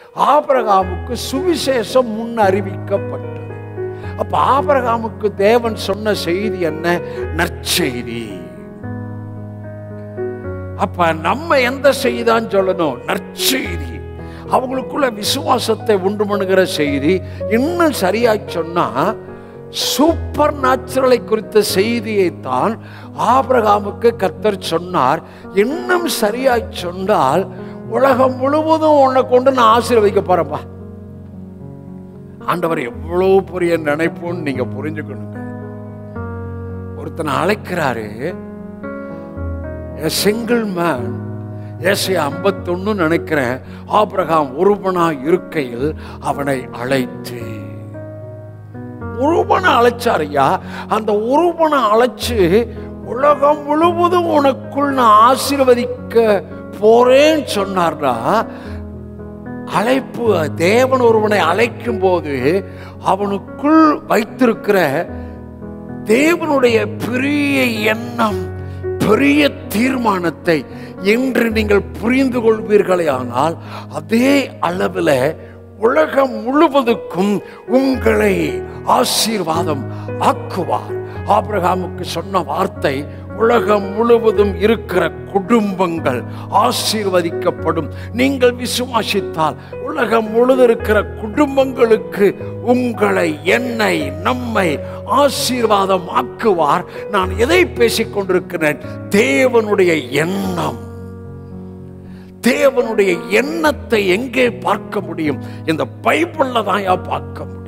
ஆபிரகாமுக்கு சுவிசேஷம் முன் அறிவிக்கப்பட்டது அப்ப ஆபிரகாமுக்கு தேவன் சொன்ன செய்தி என்ன நற்செய்தி அப்ப நம்ம எந்த செய்திதான் சொல்லணும் நற்செய்தி அவங்களுக்குள்ள விசுவாசத்தை உண்டு பண்ணுகிற செய்தி இன்னும் சரியா சொன்னா சூப்பர் நேச்சுரலை குறித்த செய்தியை தான் ஆபிரகாமுக்கு கத்தர் சொன்னார் இன்னும் சரியாய் சொன்னால் உலகம் முழுவதும் உன்னை கொண்டு நான் ஆசீர்வதிக்க போறேன்ப்பா ஆண்டவர் எவ்வளவு பெரிய நினைப்புன்னு நீங்க புரிஞ்சுக்கணுங்க ஒருத்தனை அழைக்கிறாரு சிங்கிள் மேன் ஏசையா ஐம்பத்தொன்னு நினைக்கிறேன் ஆபிரகாம் ஒருவனா இருக்கையில் அவனை அழைத்து ஒருவனை அழைச்சார் ஐயா அந்த ஒருவனை அழைச்சு உலகம் முழுவதும் உனக்குள் நான் ஆசீர்வதிக்க போறேன்னு சொன்னார்னா அழைப்பு தேவன் ஒருவனை அழைக்கும் போது அவனுக்குள் வைத்திருக்கிற தேவனுடைய பெரிய எண்ணம் பெரிய தீர்மானத்தை என்று நீங்கள் புரிந்து கொள்வீர்களே ஆனால் அதே அளவில் உலகம் முழுவதுக்கும் உங்களை ஆசீர்வாதம் ஆக்குவார் ஆபிரகாமுக்கு சொன்ன வார்த்தை உலகம் முழுவதும் இருக்கிற குடும்பங்கள் ஆசீர்வதிக்கப்படும் நீங்கள் விசுவாசித்தால் உலகம் முழுதும் இருக்கிற குடும்பங்களுக்கு உங்களை என்னை நம்மை ஆசீர்வாதம் ஆக்குவார் நான் எதை பேசிக் கொண்டிருக்கிறேன் தேவனுடைய எண்ணம் தேவனுடைய எண்ணத்தை எங்கே பார்க்க முடியும் இந்த பைபிள்ல தான் யா பார்க்க முடியும்